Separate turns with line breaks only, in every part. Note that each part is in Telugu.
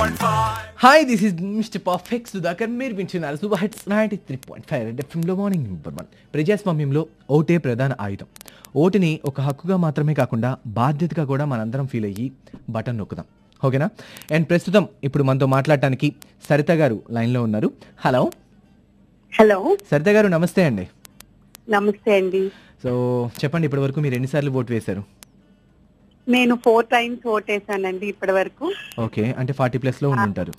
Hi this is mister perfect Sudhakar మీరు వింటున్నారు super hits ninety three point five red ఎఫ్ఎంలో మార్నింగ్ నెంబర్ వన్ ప్రజాస్వామ్యంలో ఓటే ప్రధాన ఆయుధం ఓటుని ఒక హక్కుగా మాత్రమే కాకుండా బాధ్యతగా కూడా మనందరం ఫీల్ అయ్యి బటన్ నొక్కుదాం ఓకేనా అండ్ ప్రస్తుతం ఇప్పుడు మనతో మాట్లాడటానికి సరిత గారు లైన్లో ఉన్నారు హలో
హలో
సరిత గారు నమస్తే అండి
నమస్తే అండి
సో చెప్పండి ఇప్పటి వరకు మీరు ఎన్నిసార్లు ఓటు వేశారు
నేను ఫోర్ టైమ్స్ ఓట్ వేసానండి ఇప్పటి వరకు
ఓకే అంటే ఫార్టీ ప్లస్లో ఉండి ఉంటారు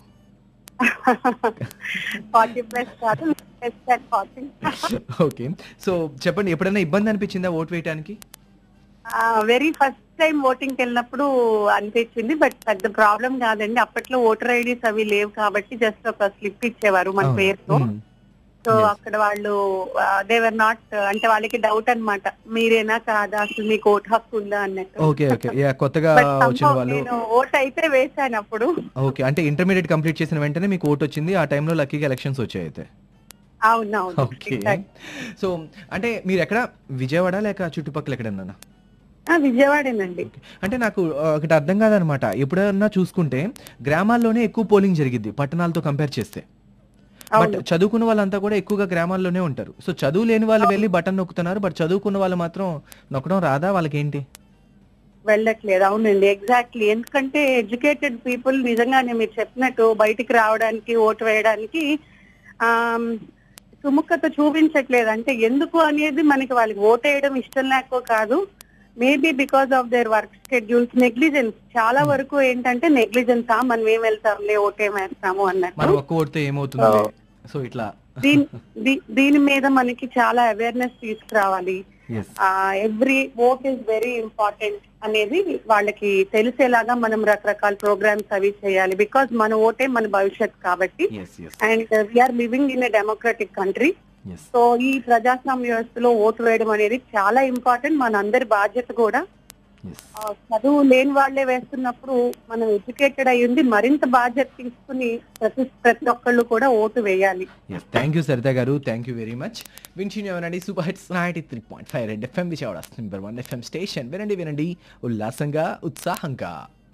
ఫార్టీ ప్లస్ కాదు less than forty
okay so చెప్పండి ఎప్పుడైనా ఇబ్బంది అనిపించిందా ఓటు వేయడానికి
వెరీ ఫస్ట్ టైం ఓటింగ్ వెళ్ళినప్పుడు అనిపించింది బట్ పెద్ద ప్రాబ్లం కాదండి అప్పట్లో ఓటర్ ఐడీస్ అవి లేవు కాబట్టి జస్ట్ ఒక స్లిప్ ఇచ్చేవారు మన
అవును.
పేరుతో
మ్మ్.
So
Yes.
అక్కడ వాళ్ళు దేవర్ నాట్ అంటే వాళ్ళకి డౌట్ అన్నమాట మీరేనా కాదా అసలు మీకు ఓటు హక్కు ఉందా అన్నట్టు
ఓకే ఓకే యా కొత్తగా
But
వచ్చిన
somehow
వాళ్ళు
నేను ఓట్ అయితే వేసాను అప్పుడు
ఓకే అంటే ఇంటర్మీడియట్ కంప్లీట్ చేసిన వెంటనే మీకు ఓటు వచ్చింది ఆ టైంలో లక్కీగా ఎలక్షన్స్ వచ్చాయి అయితే
అవునవును
ఓకే సో అంటే మీరు ఎక్కడ విజయవాడ లేక చుట్టుపక్కల ఎక్కడన్నా
ఆ, విజయవాడేనండి
ఓకే. అంటే నాకు ఆ, ఒకటి అర్థం కాదనమాట ఎప్పుడన్నా చూసుకుంటే గ్రామాల్లోనే ఎక్కువ పోలింగ్ జరిగిద్ది పట్టణాలతో కంపేర్ చేస్తే బట్
అవును
చదువుకున్న వాళ్ళంతా కూడా ఎక్కువగా గ్రామాల్లోనే ఉంటారు సో చదువు లేని వాళ్ళు వెళ్ళి బటన్ నొక్కుతున్నారు బట్ చదువుకున్న వాళ్ళు మాత్రం నొక్కడం రాదా వాళ్ళకి ఏంటి
వెళ్ళట్లేదు అవునండి ఎగ్జాక్ట్లీ ఎందుకంటే ఎడ్యుకేటెడ్ పీపుల్ నిజంగానే మీరు చెప్పినట్టు బయటికి రావడానికి ఓటు వేయడానికి ఆమ్, సుముఖత చూపించట్లేదు అంటే ఎందుకు అనేది మనకి వాళ్ళకి ఓటు వేయడం ఇష్టం లేకో కాదు maybe because of their work schedules negligence చాలా వరకు ఏంటంటే నెగ్లిజెన్స్ ఆ మనం ఏం వెళ్తాంలే ఓటేం వేస్తాము
మనం
అన్నట్టు
ఒక్క ఓడితే ఏమవుతుంది సో ఇట్లా
దీని దీ- దీని మీద మనకి చాలా అవేర్నెస్ తీసుకురావాలి
yes
every vote is very important అనేది వాళ్ళకి తెలిసేలాగా మనం రకరకాల ప్రోగ్రామ్స్ అవి చేయాలి బికాజ్ మన ఓటే మన భవిష్యత్ కాబట్టి
yes yes
and we are living in a democratic country
yes
so ఈ ప్రజాస్వామ్య వ్యవస్థలో ఓటు వేయడం అనేది చాలా ఇంపార్టెంట్ మన అందరి బాధ్యత కూడా
ఎస్
ఆ, చదువు లేని వాళ్ళే వేస్తున్నప్పుడు మనం ఎడ్యుకేటెడ్ అయి ఉండి మరింత బాధ్యత తీసుకుని ప్రతి ప్రతి ఒక్కళ్ళు కూడా ఓటు వేయాలి
ఎస్ థ్యాంక్ యూ సరిత గారు థ్యాంక్ యూ వెరీ మచ్ వింటున్న వినండి super hits ninety three point five red FM Vijayawada number one FM station వినండి వినండి ఉల్లాసంగా ఉత్సాహంగా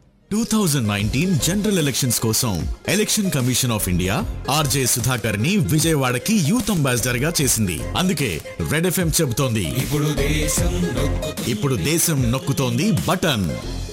2019 జనరల్ ఎలక్షన్స్ కోసం election commission of India RJ Sudhakar ని విజయవాడకి యూత్ అంబాసిడర్ గా చేసింది అందుకే రెడ్ ఎఫ్ఎం చెబుతోంది ఇప్పుడు దేశం నొక్కుతోంది బటన్